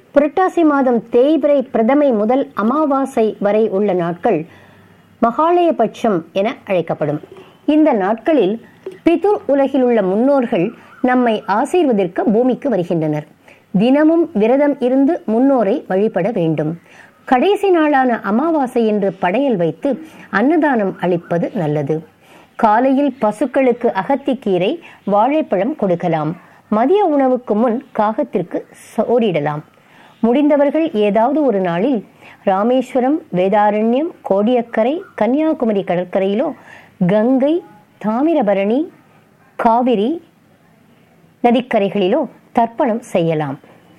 புரட்டாசி மாதம் தேய்பிரை பிரதமை முதல் அமாவாசை வரை உள்ள நாட்கள் மகாலயபட்சம் என அழைக்கப்படும் இந்த நாட்களில் பிதுர் உலகில் உள்ள முன்னோர்கள் நம்மை ஆசீர்வதிக்க பூமிக்கு வருகின்றனர் தினமும் விரதம் இருந்து முன்னோரை வழிபட வேண்டும் கடைசி நாளான அமாவாசை என்று படையல் வைத்து அன்னதானம் அளிப்பது நல்லது காலையில் பசுக்களுக்கு அகத்திக்கீரை வாழைப்பழம் கொடுக்கலாம் மதிய உணவுக்கு முன் காகத்திற்கு சோறிடலாம் முடிந்தவர்கள் ஏதாவது ஒரு நாளில் ராமேஸ்வரம் வேதாரண்யம் கோடியக்கரை கன்னியாகுமரி கடற்கரையிலோ கங்கை தாமிரபரணி காவிரி நதிக்கரைகளிலோ தர்ப்பணம் செய்யலாம்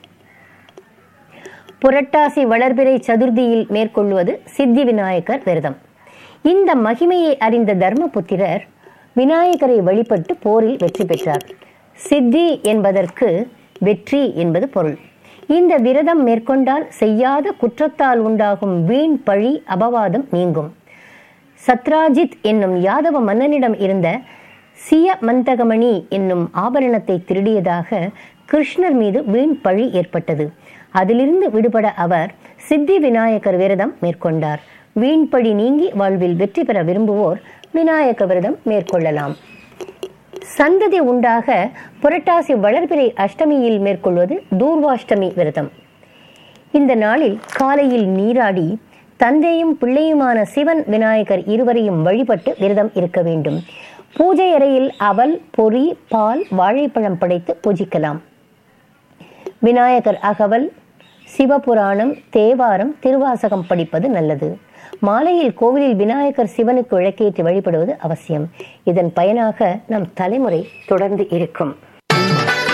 புரட்டாசி வளர்பிறை சதுர்த்தியில் மேற்கொள்வது சித்தி விநாயகர் விரதம் இந்த மகிமையை அறிந்த தர்மபுத்திரர் விநாயகரை வழிபட்டு போரில் வெற்றி பெற்றார் சித்தி என்பதற்கு வெற்றி என்பது பொருள் இந்த விரதம் மேற்கொண்டால் செய்யாத குற்றத்தால் உண்டாகும் வீண் பழி அபவாதம் நீங்கும் சத்ராஜித் என்னும் யாதவ மன்னனிடம் இருந்த சிய மந்தகமணி என்னும் ஆபரணத்தை திருடியதாக கிருஷ்ணர் மீது வீண் பழி ஏற்பட்டது அதிலிருந்து விடுபட அவர் சித்தி விநாயகர் விரதம் மேற்கொண்டார் வீண் பழி நீங்கி வாழ்வில் வெற்றி பெற விரும்புவோர் விநாயக விரதம் மேற்கொள்ளலாம் சந்ததி உண்டாக புரட்டாசி வளர்பிறை அஷ்டமியில் மேற்கொள்வது தூர்வாஷ்டமி விரதம் இந்த நாளில் காலையில் நீராடி தந்தையும் பிள்ளையுமான சிவன் விநாயகர் இருவரையும் வழிபட்டு விரதம் இருக்க வேண்டும் பூஜை அறையில் அவல் பொறி பால் வாழைப்பழம் படைத்து பூஜிக்கலாம் விநாயகர் அகவல் சிவபுராணம் தேவாரம் திருவாசகம் படிப்பது நல்லது மாலையில் கோவிலில் விநாயகர் சிவனுக்கு விளக்கேற்றி வழிபடுவது அவசியம் இதன் பயனாக நம் தலைமுறை தொடர்ந்து இருக்கும்